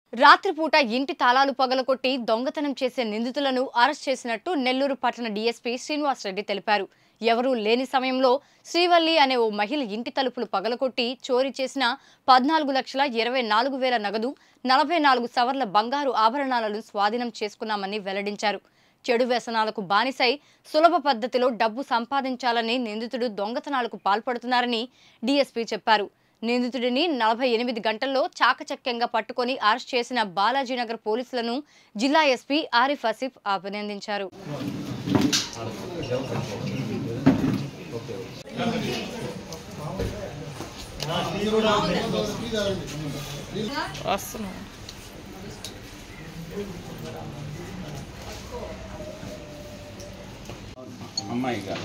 రాత్రిపూట ఇంటి తాళాలు పగలకొట్టి దొంగతనం చేసే నిందితులను అరెస్ట్ చేసినట్టు నెల్లూరు పట్టణ డీఎస్పీ శ్రీనివాసరెడ్డి తెలిపారు ఎవరూ లేని సమయంలో శ్రీవల్లి అనే ఓ మహిళ ఇంటి తలుపులు పగలకొట్టి చోరీ చేసిన పద్నాలుగు లక్షల ఇరవై నాలుగు వేల నగదు నలభై నాలుగు సవర్ల బంగారు ఆభరణాలను స్వాధీనం చేసుకున్నామని వెల్లడించారు చెడు వ్యసనాలకు బానిసై సులభ పద్ధతిలో డబ్బు సంపాదించాలని నిందితుడు దొంగతనాలకు పాల్పడుతున్నారని డీఎస్పీ చెప్పారు నిందితుడిని నలభై ఎనిమిది గంటల్లో చాకచక్యంగా పట్టుకొని అరెస్ట్ చేసిన బాలాజీనగర్ పోలీసులను జిల్లా ఎస్పీ ఆరిఫ్ ఆసిఫ్ అభినందించారు వస్తున్నాం అమ్మాయి గారు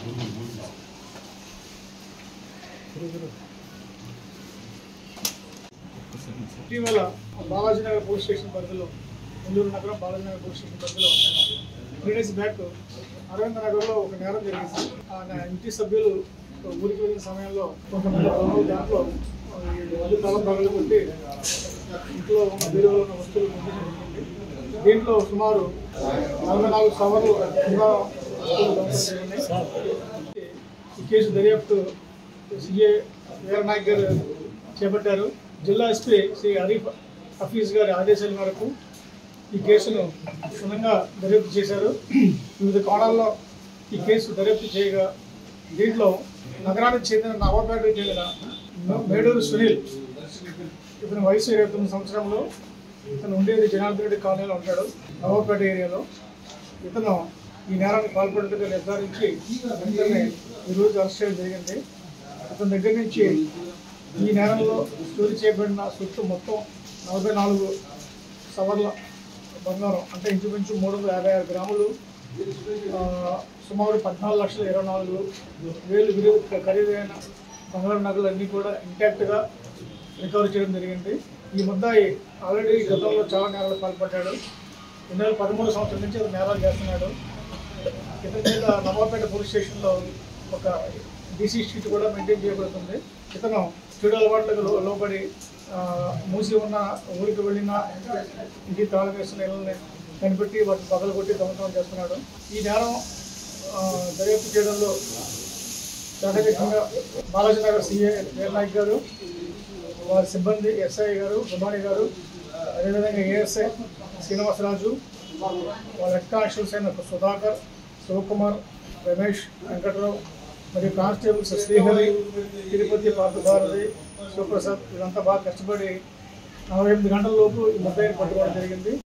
ఇటీవల బాలాజీనగర్ పోలీస్ స్టేషన్ పరిధిలో నెల్లూరు నగరం బాలాజీనగర్ పోలీస్ స్టేషన్ పరిధిలో త్రీ డేస్ బ్యాక్ అరవింద నగర్లో ఒక నేరం జరిగింది ఆ నా- ఇంటి సభ్యులు ఊరికి వెళ్ళిన సమయంలో కొంతమంది దొంగలు దాంట్లో ఈ మధ్య తలం పగలు కొట్టి ఇంట్లో ఉన్న బీరువాలో ఉన్న వస్తువులు పొందడం జరిగింది దీంట్లో సుమారు నలభై నాలుగు సవర్లు ఇంకా వస్తువులు దొంగతనం జరిగినాయి. ఈ కేసు దర్యాప్తు సిఏ వీరనాయక్ గారు చేపట్టారు జిల్లా ఎస్పీ శ్రీ హరీఫ్ హఫీజ్ గారి ఆదేశాల మేరకు ఈ కేసును క్షుణ్ణంగా దర్యాప్తు చేశారు వివిధ కోణాల్లో ఈ కేసు దర్యాప్తు చేయగా దీంట్లో నగరానికి చెందిన నవాపేటకు చెందిన మే- మేడూరు సునీల్ ఇతని వయసు ఇరవై తొమ్మిది సంవత్సరంలో ఇతను ఉండేది జనార్దన్ రెడ్డి కాలనీలో ఉంటాడు నవాపేట ఏరియాలో ఇతను ఈ నేరానికి పాల్పడినట్టుగా నిర్ధారించి వెంటనే ఈరోజు అరెస్ట్ చేయడం జరిగింది అతని దగ్గర నుంచి ఈ నేరంలో చోరీ చేయబడిన సొత్తు మొత్తం నలభై నాలుగు సవర్ల బంగారం అంటే ఇంచుమించు మూడు వందల యాభై ఆరు గ్రాములు ఆ, సుమారు పద్నాలుగు లక్షల ఇరవై నాలుగు వేలు విలువ ఖరీదైన బంగారు నగలు అన్నీ కూడా ఇంటాక్ట్గా రికవర్ చేయడం జరిగింది ఈ ముద్దాయి ఆల్రెడీ గతంలో చాలా నేరాలు పాల్పడ్డాడు రెండు వేల పదమూడు సంవత్సరం నుంచి అతను నేరాలు చేస్తున్నాడు ఇతని మీద నవాపేట పోలీస్ స్టేషన్లో ఒక డీసీ షీట్ కూడా మెయింటైన్ చేయబడుతుంది ఇతను చెడు అలవాట్లకు లో- లోబడి ఆ, మూసి ఉన్న ఊరికి వెళ్ళిన ఇంటి తాళం వేసిన ఇళ్ళని కనిపెట్టి వాటిని పగలు కొట్టి దొంగతనం చేస్తున్నాడు ఈ నేరం ఆ, దర్యాప్తు చేయడంలో చాకచక్యంగా బాలాజీ నగర్ సిఏ వీరనాయక్ గారు వారి సిబ్బంది ఎస్ఐ గారు సుమాని గారు అదేవిధంగా ఏఎస్ఐ శ్రీనివాసరాజు వాళ్ళ హెడ్ కానిస్టేబుల్స్ అయిన సుధాకర్ శివకుమార్ రమేష్ వెంకట్రావు మరియు కానిస్టేబుల్స్ శ్రీహరి తిరుపతి పార్థసారథి శివప్రసాద్ వీళ్ళంతా బాగా కష్టపడి నలభై ఎనిమిది గంటల లోపు ఈ ముద్దాయిని పట్టుకోవడం జరిగింది